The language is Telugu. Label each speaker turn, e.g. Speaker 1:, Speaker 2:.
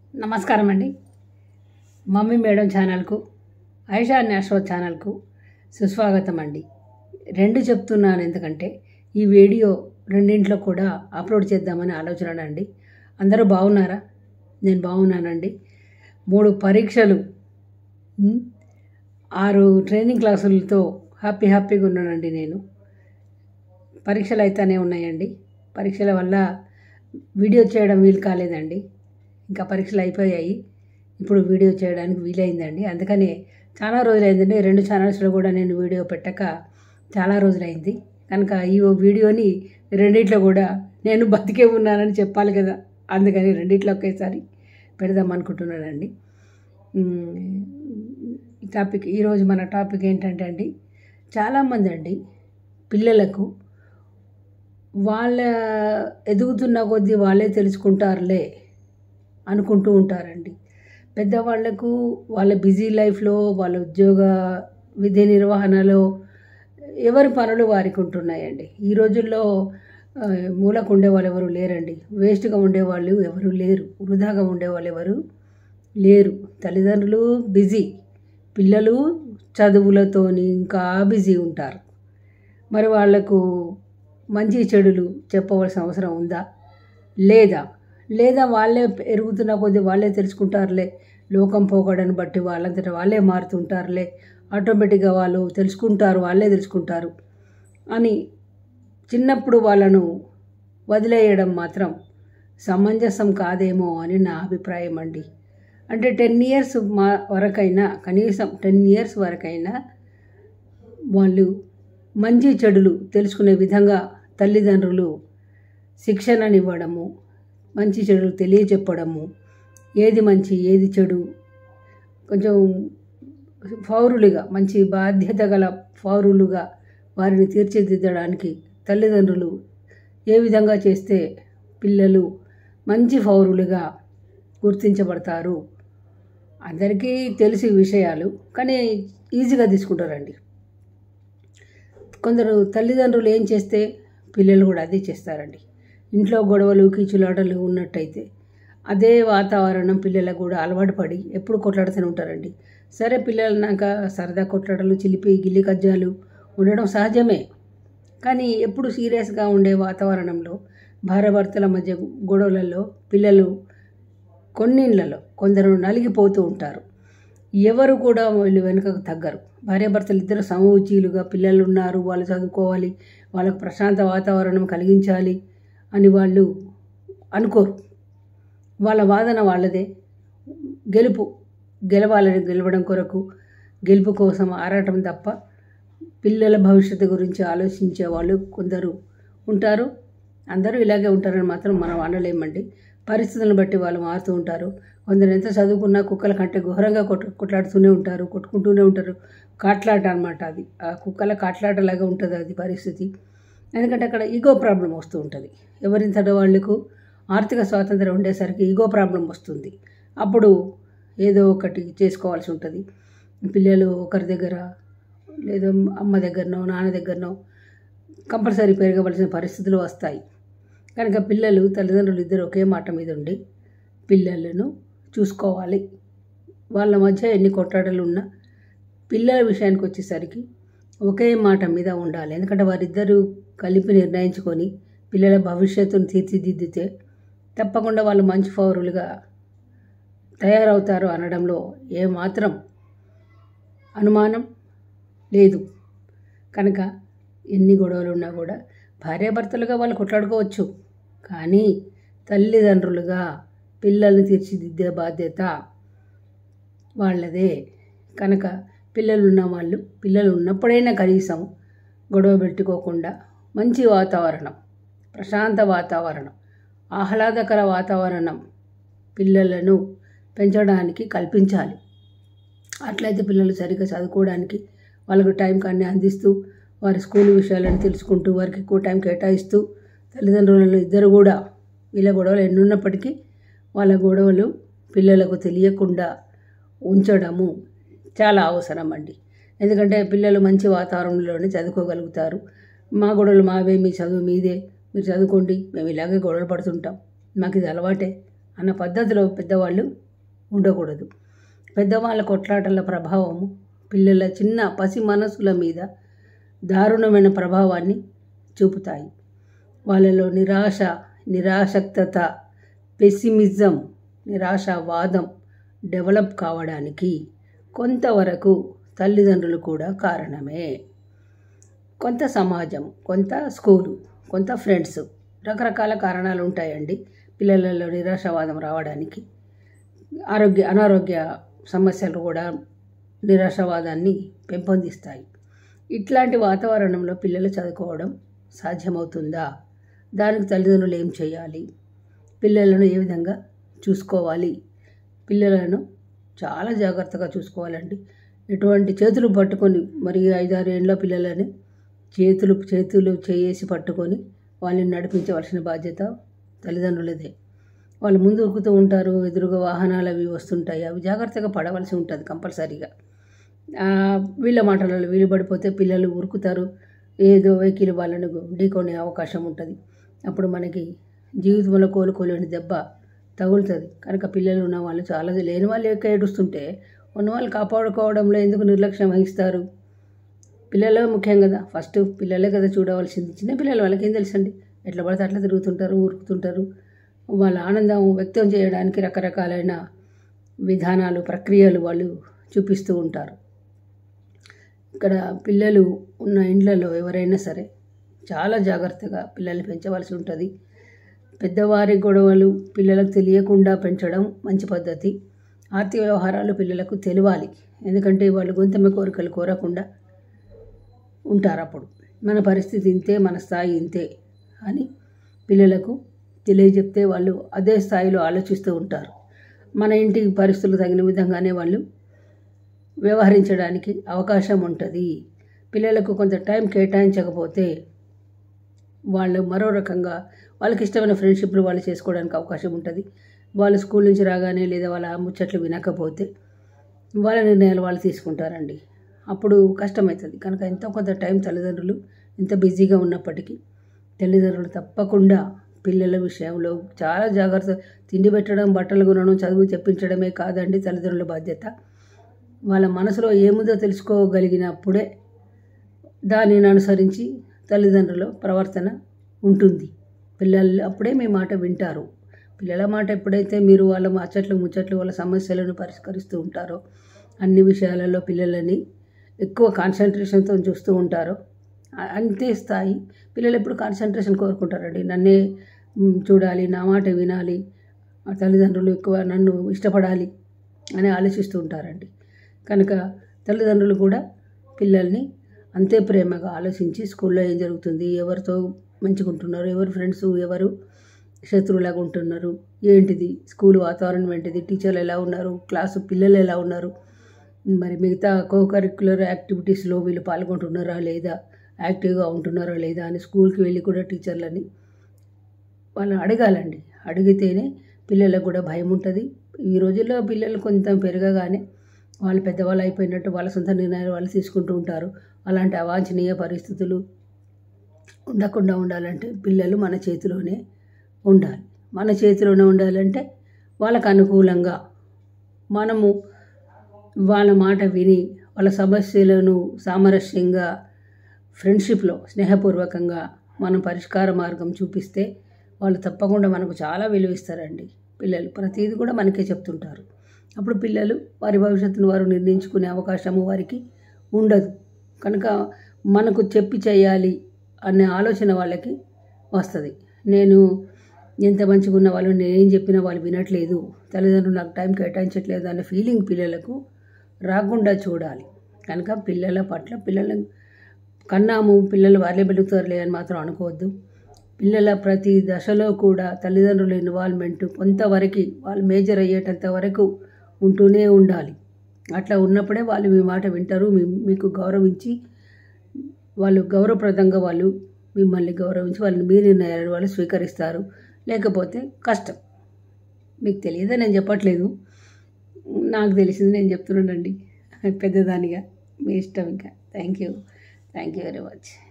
Speaker 1: నమస్కారం అండి మమ్మీ మేడం ఛానల్కు ఐషా నేషనల్ ఛానల్కు సుస్వాగతం అండి రెండు చెప్తున్నాను ఎందుకంటే ఈ వీడియో రెండింట్లో కూడా అప్లోడ్ చేద్దామని ఆలోచన అండి అందరూ బాగున్నారా నేను బాగున్నానండి మూడు పరీక్షలు ఉమ్, ఆరు ట్రైనింగ్ క్లాసులతో హ్యాపీ హ్యాపీగా ఉన్నానండి నేను పరీక్షలు అయితేనే ఉన్నాయండి పరీక్షల వల్ల వీడియో చేయడం వీలు కాలేదండి ఇంకా పరీక్షలు అయిపోయాయి ఇప్పుడు వీడియో చేయడానికి వీలైందండి అందుకనే చాలా రోజులైందండి రెండు ఛానల్స్లో కూడా నేను వీడియో పెట్టక చాలా రోజులైంది కనుక ఈ వీడియోని రెండిట్లో కూడా నేను బతికే ఉన్నానని చెప్పాలి కదా అందుకని రెండిట్లో ఒకేసారి పెడదాం అనుకుంటున్నానండి ఉమ్, ఈ టాపిక్ ఈరోజు మన టాపిక్ ఏంటంటే అండి చాలామంది అండి పిల్లలకు వాళ్ళ ఎదుగుతున్న కొద్దీ వాళ్ళే తెలుసుకుంటారులే అనుకుంటూ ఉంటారండి పెద్దవాళ్లకు వాళ్ళ బిజీ లైఫ్లో వాళ్ళ ఉద్యోగ విధి నిర్వహణలో ఎవరి పనులు వారికి ఉంటున్నాయండి ఈ రోజుల్లో ఆ, మూలకు ఉండేవాళ్ళు ఎవరు లేరండి వేస్ట్గా ఉండేవాళ్ళు ఎవరు లేరు వృధాగా ఉండేవాళ్ళు ఎవరు లేరు తల్లిదండ్రులు బిజీ పిల్లలు చదువులతోని ఇంకా బిజీ ఉంటారు మరి వాళ్లకు మంచి చెడులు చెప్పవలసిన అవసరం ఉందా లేదా లేదా వాళ్ళే ఎరుగుతున్న కొద్దీ వాళ్ళే తెలుసుకుంటారులే లోకం పోకడని బట్టి వాళ్ళంతటా వాళ్ళే మారుతుంటారులే ఆటోమేటిక్గా వాళ్ళు తెలుసుకుంటారు వాళ్ళే తెలుసుకుంటారు అని చిన్నప్పుడు వాళ్ళను వదిలేయడం మాత్రం సమంజసం కాదేమో అని నా అభిప్రాయం అండి అంటే టెన్ ఇయర్స్ మా వరకైనా కనీసం టెన్ ఇయర్స్ వరకైనా వాళ్ళు మంచి చెడులు తెలుసుకునే విధంగా తల్లిదండ్రులు శిక్షణనివ్వడము మంచి చెడులు తెలియచెప్పడము ఏది మంచి ఏది చెడు కొంచెం పౌరులుగా మంచి బాధ్యత గల పౌరులుగా వారిని తీర్చిదిద్దడానికి తల్లిదండ్రులు ఏ విధంగా చేస్తే పిల్లలు మంచి పౌరులుగా గుర్తించబడతారు అందరికీ తెలిసి విషయాలు కానీ ఈజీగా తీసుకుంటారండి కొందరు తల్లిదండ్రులు ఏం చేస్తే పిల్లలు కూడా అదే చేస్తారండి ఇంట్లో గొడవలు కీచులాటలు ఉన్నట్టయితే అదే వాతావరణం పిల్లలకు కూడా అలవాటు పడి ఎప్పుడు కొట్లాడుతూనే ఉంటారండి సరే పిల్లలన్నాక సరదా కొట్లాటలు చిలిపి గిల్లి కజ్జాలు ఉండడం సహజమే కానీ ఎప్పుడు సీరియస్గా ఉండే వాతావరణంలో భార్యాభర్తల మధ్య గొడవలలో పిల్లలు కొన్నిళ్ళలో కొందరు నలిగిపోతూ ఉంటారు ఎవరు కూడా వీళ్ళు వెనుకకు తగ్గరు భార్యాభర్తలు ఇద్దరు సమూచీలుగా పిల్లలు ఉన్నారు వాళ్ళు చదువుకోవాలి వాళ్ళకు ప్రశాంత వాతావరణం కలిగించాలి అని వాళ్ళు అనుకోరు వాళ్ళ వాదన వాళ్ళదే గెలుపు గెలవాలని గెలవడం కొరకు గెలుపు కోసం ఆరాటం తప్ప పిల్లల భవిష్యత్తు గురించి ఆలోచించే వాళ్ళు కొందరు ఉంటారు అందరూ ఇలాగే ఉంటారని మాత్రం మనం అనలేమండి పరిస్థితులను బట్టి వాళ్ళు మారుతూ ఉంటారు కొందరు ఎంత చదువుకున్నా కుక్కల కంటే ఘోరంగా కొట్టు కొట్లాడుతూనే ఉంటారు కొట్టుకుంటూనే ఉంటారు కాట్లాట అనమాట అది ఆ కుక్కల కాట్లాటలాగా ఉంటుంది అది పరిస్థితి ఎందుకంటే అక్కడ ఈగో ప్రాబ్లం వస్తూ ఉంటుంది ఎవరింతటి వాళ్ళకు ఆర్థిక స్వాతంత్రం ఉండేసరికి ఈగో ప్రాబ్లం వస్తుంది అప్పుడు ఏదో ఒకటి చేసుకోవాల్సి ఉంటుంది పిల్లలు ఒకరి దగ్గర లేదో అమ్మ దగ్గరనో నాన్న దగ్గరనో కంపల్సరీ పెరగవలసిన పరిస్థితులు వస్తాయి కనుక పిల్లలు తల్లిదండ్రులు ఇద్దరు ఒకే మాట మీద ఉండి పిల్లలను చూసుకోవాలి వాళ్ళ మధ్య ఎన్ని కొట్లాటలు ఉన్నా పిల్లల విషయానికి వచ్చేసరికి ఒకే మాట మీద ఉండాలి ఎందుకంటే వారిద్దరూ కలిపి నిర్ణయించుకొని పిల్లల భవిష్యత్తును తీర్చిదిద్దితే తప్పకుండా వాళ్ళు మంచి పౌరులుగా తయారవుతారు అనడంలో ఏమాత్రం అనుమానం లేదు కనుక ఎన్ని గొడవలు ఉన్నా కూడా భార్యాభర్తలుగా వాళ్ళు కొట్లాడుకోవచ్చు కానీ తల్లిదండ్రులుగా పిల్లల్ని తీర్చిదిద్దే బాధ్యత వాళ్ళదే కనుక పిల్లలు ఉన్న వాళ్ళు పిల్లలు ఉన్నప్పుడైనా కనీసం గొడవ పెట్టుకోకుండా మంచి వాతావరణం ప్రశాంత వాతావరణం ఆహ్లాదకర వాతావరణం పిల్లలను పెంచడానికి కల్పించాలి అట్లయితే పిల్లలు సరిగ్గా చదువుకోవడానికి వాళ్ళకు టైం కానీ అందిస్తూ వారి స్కూల్ విషయాలను తెలుసుకుంటూ వారికి ఎక్కువ టైం కేటాయిస్తూ తల్లిదండ్రులలో ఇద్దరు కూడా వీళ్ళ గొడవలు ఎన్నున్నప్పటికీ వాళ్ళ గొడవలు పిల్లలకు తెలియకుండా ఉంచడము చాలా అవసరం అండి ఎందుకంటే పిల్లలు మంచి వాతావరణంలోనే చదువుకోగలుగుతారు మా గొడవలు మావే మీ చదువు మీదే మీరు చదువుకోండి మేము ఇలాగే గొడవలు పడుతుంటాం మాకు ఇది అలవాటే అన్న పద్ధతిలో పెద్దవాళ్ళు ఉండకూడదు పెద్దవాళ్ళ కొట్లాటల ప్రభావము పిల్లల చిన్న పసి మనసుల మీద దారుణమైన ప్రభావాన్ని చూపుతాయి వాళ్ళలో నిరాశ నిరాసక్తత పెసిమిజం నిరాశావాదం డెవలప్ కావడానికి కొంతవరకు తల్లిదండ్రులు కూడా కారణమే కొంత సమాజం కొంత స్కూలు కొంత ఫ్రెండ్స్ రకరకాల కారణాలు ఉంటాయండి పిల్లలలో నిరాశావాదం రావడానికి ఆరోగ్య అనారోగ్య సమస్యలు కూడా నిరాశావాదాన్ని పెంపొందిస్తాయి ఇట్లాంటి వాతావరణంలో పిల్లలు చదువుకోవడం సాధ్యమవుతుందా దానికి తల్లిదండ్రులు ఏం చేయాలి పిల్లలను ఏ విధంగా చూసుకోవాలి పిల్లలను చాలా జాగ్రత్తగా చూసుకోవాలండి ఎటువంటి చేతులు పట్టుకొని మరి ఐదారు ఏళ్ళ పిల్లలని చేతులు చేతులు చేసి పట్టుకొని వాళ్ళని నడిపించవలసిన బాధ్యత తల్లిదండ్రులదే వాళ్ళు ముందు ఉరుకుతూ ఉంటారు ఎదురుగా వాహనాలు అవి వస్తుంటాయి అవి జాగ్రత్తగా పడవలసి ఉంటుంది కంపల్సరీగా వీళ్ళ మాటలలో వీలు పడిపోతే పిల్లలు ఉరుకుతారు ఏదో వెహికల్ వాళ్ళను ఢీకొనే అవకాశం ఉంటుంది అప్పుడు మనకి జీవితంలో కోలుకోలేని దెబ్బ తగులుతుంది కనుక పిల్లలు ఉన్న వాళ్ళు చాలా లేని వాళ్ళు ఎక్క ఏడుస్తుంటే ఉన్న వాళ్ళు కాపాడుకోవడంలో ఎందుకు నిర్లక్ష్యం వహిస్తారు పిల్లలే ముఖ్యం కదా ఫస్ట్ పిల్లలే కదా చూడవలసింది చిన్న పిల్లలు వాళ్ళకి ఏం తెలుసండి ఎట్లా పడితే అట్లా తిరుగుతుంటారు ఊరుకుతుంటారు వాళ్ళ ఆనందం వ్యక్తం చేయడానికి రకరకాలైన విధానాలు ప్రక్రియలు వాళ్ళు చూపిస్తూ ఉంటారు ఇక్కడ పిల్లలు ఉన్న ఇండ్లలో ఎవరైనా సరే చాలా జాగ్రత్తగా పిల్లల్ని పెంచవలసి ఉంటుంది పెద్దవారి గొడవలు పిల్లలకు తెలియకుండా పెంచడం మంచి పద్ధతి ఆర్థిక వ్యవహారాలు పిల్లలకు తెలియాలి ఎందుకంటే వాళ్ళు గొంతెమ్మ కోరికలు కోరకుండా ఉంటారు అప్పుడు మన పరిస్థితి ఇంతే మన స్థాయి ఇంతే అని పిల్లలకు తెలియజెప్తే వాళ్ళు అదే స్థాయిలో ఆలోచిస్తూ ఉంటారు మన ఇంటి పరిస్థితులు తగిన విధంగానే వాళ్ళు వ్యవహరించడానికి అవకాశం ఉంటుంది పిల్లలకు కొంత టైం కేటాయించకపోతే వాళ్ళు మరో రకంగా వాళ్ళకి ఇష్టమైన ఫ్రెండ్షిప్లు వాళ్ళు చేసుకోవడానికి అవకాశం ఉంటుంది వాళ్ళు స్కూల్ నుంచి రాగానే లేదా వాళ్ళ ముచ్చట్లు వినకపోతే వాళ్ళ నిర్ణయాలు వాళ్ళు తీసుకుంటారండి అప్పుడు కష్టమవుతుంది కనుక ఎంతో కొంత టైం తల్లిదండ్రులు ఎంత బిజీగా ఉన్నప్పటికీ తల్లిదండ్రులు తప్పకుండా పిల్లల విషయంలో చాలా జాగ్రత్త తిండి పెట్టడం బట్టలు కొనడం చదువు చెప్పించడమే కాదండి తల్లిదండ్రుల బాధ్యత వాళ్ళ మనసులో ఏముందో తెలుసుకోగలిగినప్పుడే దానిని అనుసరించి తల్లిదండ్రుల ప్రవర్తన ఉంటుంది పిల్లలు అప్పుడే మీ మాట వింటారు పిల్లల మాట ఎప్పుడైతే మీరు వాళ్ళ అచ్చట్లు ముచ్చట్లు వాళ్ళ సమస్యలను పరిష్కరిస్తూ ఉంటారో అన్ని విషయాలలో పిల్లలని ఎక్కువ కాన్సన్ట్రేషన్తో చూస్తూ ఉంటారో అంతే స్థాయి పిల్లలు ఎప్పుడు కాన్సన్ట్రేషన్ కోరుకుంటారండి నన్నే చూడాలి నా మాట వినాలి తల్లిదండ్రులు ఎక్కువ నన్ను ఇష్టపడాలి అని ఆలోచిస్తూ ఉంటారండి కనుక తల్లిదండ్రులు కూడా పిల్లల్ని అంతే ప్రేమగా ఆలోచించి స్కూల్లో ఏం జరుగుతుంది ఎవరితో మంచిగా ఉంటున్నారు ఎవరు ఫ్రెండ్స్ ఎవరు శత్రువులాగా ఉంటున్నారు ఏంటిది స్కూల్ వాతావరణం ఏంటిది టీచర్లు ఎలా ఉన్నారు క్లాసు పిల్లలు ఎలా ఉన్నారు మరి మిగతా కో కరిక్యులర్ యాక్టివిటీస్లో వీళ్ళు పాల్గొంటున్నారా లేదా యాక్టివ్గా ఉంటున్నారా లేదా అని స్కూల్కి వెళ్ళి కూడా టీచర్లని వాళ్ళని అడగాలండి అడిగితేనే పిల్లలకు కూడా భయం ఉంటుంది ఈ రోజుల్లో పిల్లలు కొంత పెరగగానే వాళ్ళు పెద్దవాళ్ళు అయిపోయినట్టు వాళ్ళ సొంత నిర్ణయాలు వాళ్ళు తీసుకుంటూ ఉంటారు అలాంటి అవాంఛనీయ పరిస్థితులు ఉండకుండా ఉండాలంటే పిల్లలు మన చేతిలోనే ఉండాలి మన చేతిలోనే ఉండాలంటే వాళ్ళకు అనుకూలంగా మనము వాళ్ళ మాట విని వాళ్ళ సమస్యలను సామరస్యంగా ఫ్రెండ్షిప్లో స్నేహపూర్వకంగా మనం పరిష్కార మార్గం చూపిస్తే వాళ్ళు తప్పకుండా మనకు చాలా విలువిస్తారండి పిల్లలు ప్రతిదీ కూడా మనకే చెప్తుంటారు అప్పుడు పిల్లలు వారి భవిష్యత్తును వారు నిర్ణయించుకునే అవకాశము వారికి ఉండదు కనుక మనకు చెప్పి చేయాలి అనే ఆలోచన వాళ్ళకి వస్తుంది నేను ఎంత మంచిగా ఉన్న వాళ్ళు నేనేం చెప్పినా వాళ్ళు వినట్లేదు తల్లిదండ్రులు నాకు టైం కేటాయించట్లేదు అనే ఫీలింగ్ పిల్లలకు రాకుండా చూడాలి కనుక పిల్లల పట్ల పిల్లలను కన్నాము పిల్లలు వాళ్ళే పెరుగుతారులే అని మాత్రం అనుకోవద్దు పిల్లల ప్రతి దశలో కూడా తల్లిదండ్రుల ఇన్వాల్వ్మెంట్ కొంతవరకు వాళ్ళు మేజర్ అయ్యేటంత వరకు ఉంటూనే ఉండాలి అట్లా ఉన్నప్పుడే వాళ్ళు మీ మాట వింటారు మీ మీకు గౌరవించి వాళ్ళు గౌరవప్రదంగా వాళ్ళు మిమ్మల్ని గౌరవించి వాళ్ళని మీ నిర్ణయాలు వాళ్ళు స్వీకరిస్తారు లేకపోతే కష్టం మీకు తెలియదా నేను చెప్పట్లేదు నాకు తెలిసింది నేను చెప్తున్నానండి పెద్దదానిగా మీ ఇష్టం ఇంకా thank you thank you very much